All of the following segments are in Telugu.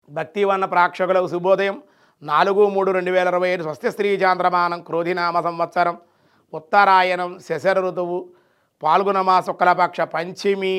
భక్తివన్న ప్రేక్షకులకు శుభోదయం నాలుగు మూడు రెండు వేల ఇరవై ఐదు స్వస్తి స్త్రీ చాంద్రమానం క్రోధినామ సంవత్సరం ఉత్తరాయణం శశర ఋతువు పాల్గొనమా శుక్లపక్ష పంచమి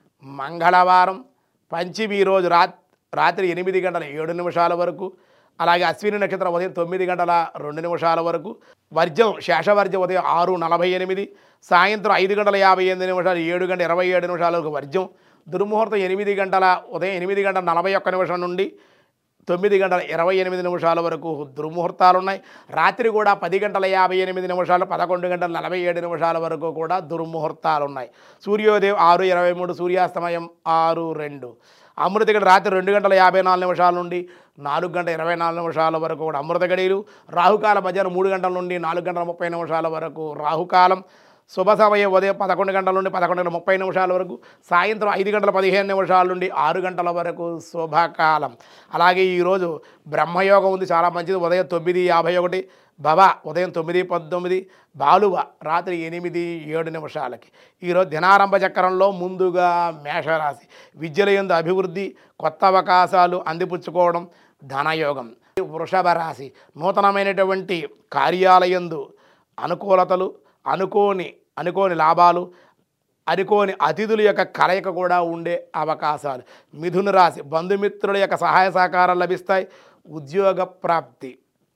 మంగళవారం పంచమి రోజు రాత్ రాత్రి ఎనిమిది గంటల ఏడు నిమిషాల వరకు అలాగే అశ్విని నక్షత్రం ఉదయం తొమ్మిది గంటల రెండు నిమిషాల వరకు వర్జం శేషవర్జం ఉదయం ఆరు నలభై ఎనిమిది సాయంత్రం ఐదు గంటల యాభై ఎనిమిది నిమిషాలు ఏడు గంటల ఇరవై ఏడు నిమిషాల వరకు వర్జం దుర్ముహూర్తం ఎనిమిది గంటల ఉదయం ఎనిమిది గంటల నలభై ఒక్క నిమిషం నుండి తొమ్మిది గంటల ఇరవై ఎనిమిది నిమిషాల వరకు దుర్ముహూర్తాలు ఉన్నాయి రాత్రి కూడా పది గంటల యాభై ఎనిమిది నిమిషాలు పదకొండు గంటల నలభై ఏడు నిమిషాల వరకు కూడా దుర్ముహూర్తాలు ఉన్నాయి సూర్యోదయం ఆరు ఇరవై మూడు సూర్యాస్తమయం ఆరు రెండు అమృత గడి రాత్రి రెండు గంటల యాభై నాలుగు నిమిషాల నుండి నాలుగు గంటల ఇరవై నాలుగు నిమిషాల వరకు కూడా అమృత గడియలు రాహుకాల మధ్యాహ్నం మూడు గంటల నుండి నాలుగు గంటల ముప్పై నిమిషాల వరకు రాహుకాలం శుభ సమయం ఉదయం పదకొండు గంటల నుండి పదకొండు గంటల ముప్పై నిమిషాల వరకు సాయంత్రం ఐదు గంటల పదిహేను నిమిషాల నుండి ఆరు గంటల వరకు శుభకాలం అలాగే ఈరోజు బ్రహ్మయోగం ఉంది చాలా మంచిది ఉదయం తొమ్మిది యాభై ఒకటి భవ ఉదయం తొమ్మిది పంతొమ్మిది బాలువ రాత్రి ఎనిమిది ఏడు నిమిషాలకి ఈరోజు దినారంభ చక్రంలో ముందుగా మేషరాశి విద్యల యందు అభివృద్ధి కొత్త అవకాశాలు అందిపుచ్చుకోవడం ధనయోగం వృషభ రాశి నూతనమైనటువంటి కార్యాలయందు అనుకూలతలు అనుకోని అనుకోని లాభాలు అనుకోని అతిథుల యొక్క కలయిక కూడా ఉండే అవకాశాలు మిథున రాశి బంధుమిత్రుల యొక్క సహాయ సహకారాలు లభిస్తాయి ఉద్యోగ ప్రాప్తి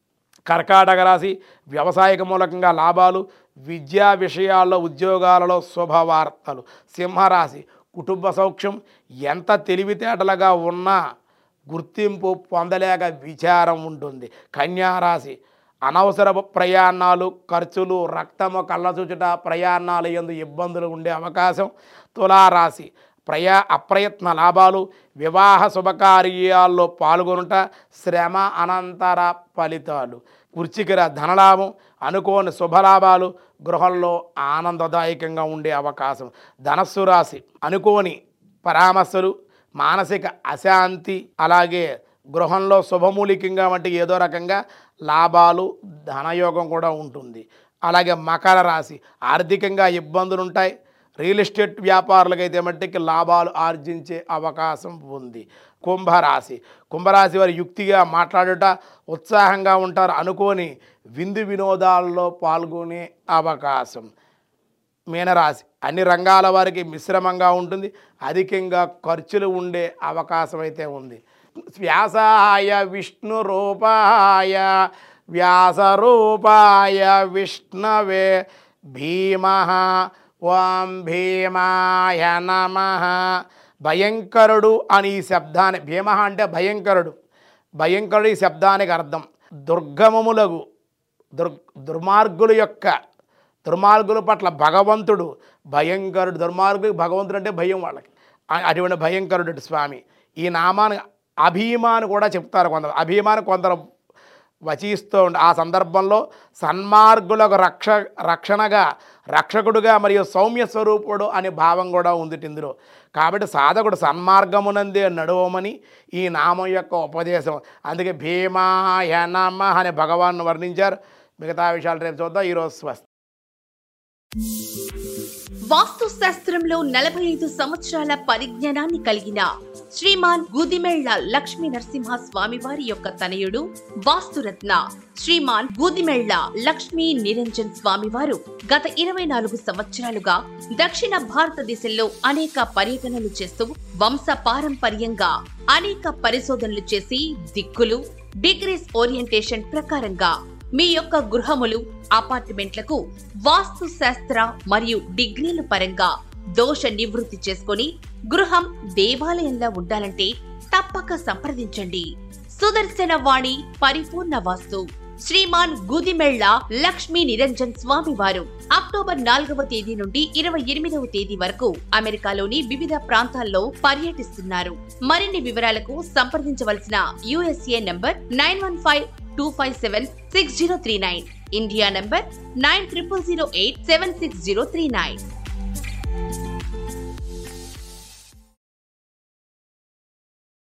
కర్కాటక రాశి వ్యవసాయక మూలకంగా లాభాలు విద్యా విషయాల్లో ఉద్యోగాలలో శుభవార్తలు సింహరాశి కుటుంబ సౌఖ్యం ఎంత తెలివితేటలుగా ఉన్నా గుర్తింపు పొందలేక విచారం ఉంటుంది కన్యారాశి అనవసరపు ప్రయాణాలు ఖర్చులు రక్తము కళ్ళ చూచుట ప్రయాణాలు ఎందు ఇబ్బందులు ఉండే అవకాశం తులారాశి ప్రయా అప్రయత్న లాభాలు వివాహ శుభకార్యాల్లో పాల్గొనుట శ్రమ అనంతర ఫలితాలు వృచ్చికర ధనలాభం అనుకోని శుభలాభాలు గృహంలో ఆనందదాయకంగా ఉండే అవకాశం ధనస్సు రాశి అనుకోని పరామర్శలు మానసిక అశాంతి అలాగే గృహంలో శుభమూలికంగా వంటి ఏదో రకంగా లాభాలు ధనయోగం కూడా ఉంటుంది అలాగే మకర రాశి ఆర్థికంగా ఇబ్బందులు ఉంటాయి రియల్ ఎస్టేట్ వ్యాపారులకైతే మట్టికి లాభాలు ఆర్జించే అవకాశం ఉంది కుంభరాశి కుంభరాశి వారి యుక్తిగా మాట్లాడుట ఉత్సాహంగా ఉంటారు అనుకోని విందు వినోదాల్లో పాల్గొనే అవకాశం మీనరాశి అన్ని రంగాల వారికి మిశ్రమంగా ఉంటుంది అధికంగా ఖర్చులు ఉండే అవకాశం అయితే ఉంది వ్యాసాయ విష్ణు రూపాయ వ్యాస రూపాయ విష్ణవే భీమ ఓం భీమాయ నమ భయంకరుడు అని ఈ శబ్దాన్ని భీమ అంటే భయంకరుడు భయంకరుడు ఈ శబ్దానికి అర్థం దుర్గమములగు దుర్ దుర్మార్గుల యొక్క దుర్మార్గుల పట్ల భగవంతుడు భయంకరుడు దుర్మార్గుడు భగవంతుడు అంటే భయం వాళ్ళకి ఆ- అటువంటి భయంకరుడు స్వామి ఈ నామాన్ని అభిమాని కూడా చెప్తారు కొందరు అభిమాని కొందరు వచిస్తూ ఉండి ఆ సందర్భంలో సన్మార్గులకు రక్ష రక్షణగా రక్షకుడుగా మరియు సౌమ్య స్వరూపుడు అనే భావం కూడా ఉంది ఇందులో కాబట్టి సాధకుడు సన్మార్గమునందే నడవమని ఈ నామం యొక్క ఉపదేశం అందుకే భీమాయ నమ అనే భగవాన్ వర్ణించారు మిగతా విషయాలు రేపు చూద్దాం ఈరోజు స్వస్తి వాస్తు శాస్త్రంలో నలభై ఐదు సంవత్సరాల పరిజ్ఞానాన్ని కలిగిన శ్రీమాన్ గూదిమెళ్ల లక్ష్మీ నరసింహ స్వామివారి యొక్క తనయుడు వాస్తురత్న శ్రీమాన్ గూదిమెళ్ల లక్ష్మీ నిరంజన్ స్వామివారు గత ఇరవై నాలుగు సంవత్సరాలుగా దక్షిణ భారతదేశంలో అనేక పర్యటనలు చేస్తూ వంశ పారంపర్యంగా అనేక పరిశోధనలు చేసి దిక్కులు డిగ్రీస్ ఓరియంటేషన్ ప్రకారంగా మీ యొక్క గృహములు అపార్ట్మెంట్లకు వాస్తు శాస్త్ర మరియు డిగ్రీల పరంగా దోష నివృత్తి చేసుకొని గృహం దేవాలయంలా ఉండాలంటే తప్పక సంప్రదించండి సుదర్శన వాణి పరిపూర్ణ వాస్తు శ్రీమాన్ గుదిమెళ్ల లక్ష్మీ నిరంజన్ స్వామి వారు అక్టోబర్ నాలుగవ తేదీ నుండి ఇరవై ఎనిమిదవ తేదీ వరకు అమెరికాలోని వివిధ ప్రాంతాల్లో పర్యటిస్తున్నారు మరిన్ని వివరాలకు సంప్రదించవలసిన USA number nine one five two five seven six zero three nine India number nine triple zero eight seven six zero three nine